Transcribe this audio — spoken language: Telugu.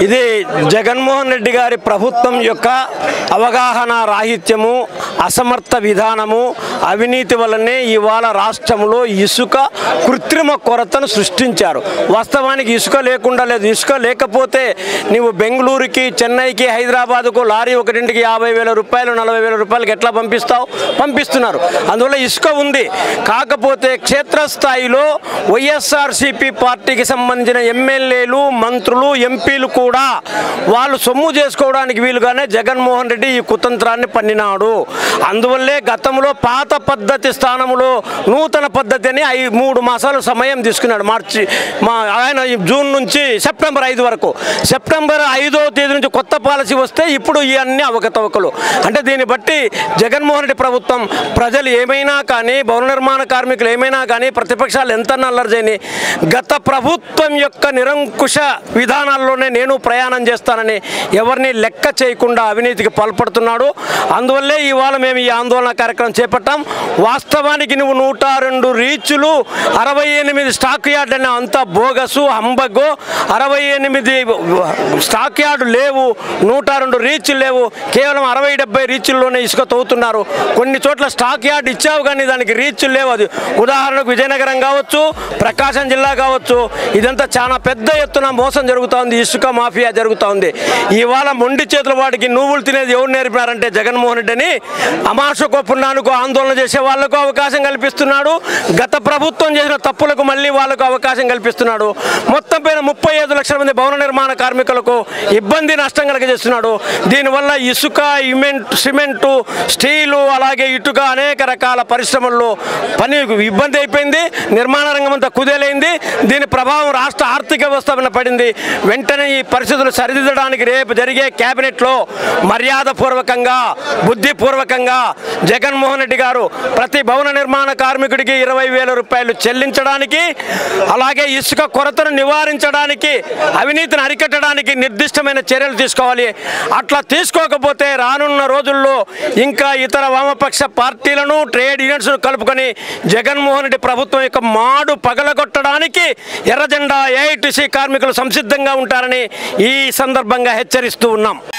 ఇది జగన్మోహన్ రెడ్డి గారి ప్రభుత్వం యొక్క అవగాహన రాహిత్యము అసమర్థ విధానము అవినీతి వల్లనే ఇవాళ రాష్ట్రంలో ఇసుక కృత్రిమ కొరతను సృష్టించారు వాస్తవానికి ఇసుక లేకుండా లేదు ఇసుక లేకపోతే నువ్వు బెంగళూరుకి చెన్నైకి హైదరాబాద్కు లారీ ఒకటింటికి యాభై వేల రూపాయలు నలభై వేల రూపాయలకి ఎట్లా పంపిస్తావు పంపిస్తున్నారు అందువల్ల ఇసుక ఉంది కాకపోతే క్షేత్రస్థాయిలో వైఎస్ఆర్సీపీ పార్టీకి సంబంధించిన ఎమ్మెల్యేలు మంత్రులు ఎంపీలు కూడా వాళ్ళు సొమ్ము చేసుకోవడానికి వీలుగానే జగన్మోహన్ రెడ్డి ఈ కుతంత్రాన్ని పన్నినాడు అందువల్లే గతంలో పాత పద్ధతి స్థానంలో నూతన పద్ధతి అని ఐ మూడు మాసాలు సమయం తీసుకున్నాడు మార్చి మా ఆయన ఈ జూన్ నుంచి సెప్టెంబర్ ఐదు వరకు సెప్టెంబర్ ఐదో తేదీ నుంచి కొత్త పాలసీ వస్తే ఇప్పుడు ఇవన్నీ అవకతవకలు అంటే దీన్ని బట్టి జగన్మోహన్ రెడ్డి ప్రభుత్వం ప్రజలు ఏమైనా కానీ భవన నిర్మాణ కార్మికులు ఏమైనా కానీ ప్రతిపక్షాలు ఎంత అల్లరి చేయని గత ప్రభుత్వం యొక్క నిరంకుశ విధానాల్లోనే నేను ప్రయాణం చేస్తానని ఎవరిని లెక్క చేయకుండా అవినీతికి పాల్పడుతున్నాడు అందువల్లే ఇవాళ మేము ఈ ఆందోళన కార్యక్రమం చేపట్టాం వాస్తవానికి నువ్వు నూట రెండు రీచ్లు అరవై ఎనిమిది స్టాక్ యార్డ్ అనే అంత బోగసు హంబగు అరవై ఎనిమిది స్టాక్ యార్డు లేవు నూట రెండు రీచ్లు లేవు కేవలం అరవై డెబ్బై రీచ్ల్లోనే ఇసుక తవ్వుతున్నారు కొన్ని చోట్ల స్టాక్ యార్డ్ ఇచ్చావు కానీ దానికి రీచ్లు లేవు అది ఉదాహరణకు విజయనగరం కావచ్చు ప్రకాశం జిల్లా కావచ్చు ఇదంతా చాలా పెద్ద ఎత్తున మోసం జరుగుతూ ఉంది ఇసుక మాఫియా జరుగుతూ ఉంది ఇవాళ మొండి చేతుల వాడికి నువ్వులు తినేది ఎవరు నేర్పినారంటే జగన్మోహన్ రెడ్డి అని అమాసకు పుణ్యానికి ఆందోళన చేసే వాళ్లకు అవకాశం కల్పిస్తున్నాడు గత ప్రభుత్వం చేసిన తప్పులకు మళ్ళీ వాళ్ళకు అవకాశం కల్పిస్తున్నాడు మొత్తం పైన ముప్పై ఐదు లక్షల మంది భవన నిర్మాణ కార్మికులకు ఇబ్బంది నష్టం కలగజేస్తున్నాడు దీనివల్ల ఇసుక ఇమెంట్ సిమెంటు స్టీలు అలాగే ఇటుక అనేక రకాల పరిశ్రమల్లో పని ఇబ్బంది అయిపోయింది నిర్మాణ రంగం అంతా కుదేలైంది దీని ప్రభావం రాష్ట్ర ఆర్థిక వ్యవస్థ మీద పడింది వెంటనే ఈ పరిస్థితులు సరిదిద్దడానికి రేపు జరిగే కేబినెట్లో మర్యాదపూర్వకంగా బుద్ధిపూర్వకంగా జగన్మోహన్ రెడ్డి గారు ప్రతి భవన నిర్మాణ కార్మికుడికి ఇరవై వేల రూపాయలు చెల్లించడానికి అలాగే ఇసుక కొరతను నివారించడానికి అవినీతిని అరికట్టడానికి నిర్దిష్టమైన చర్యలు తీసుకోవాలి అట్లా తీసుకోకపోతే రానున్న రోజుల్లో ఇంకా ఇతర వామపక్ష పార్టీలను ట్రేడ్ యూనియన్స్ కలుపుకొని జగన్మోహన్ రెడ్డి ప్రభుత్వం యొక్క మాడు పగలగొట్టడానికి ఎర్రజెండా ఏఐటీసీ కార్మికులు సంసిద్ధంగా ఉంటారని ఈ సందర్భంగా హెచ్చరిస్తూ ఉన్నాం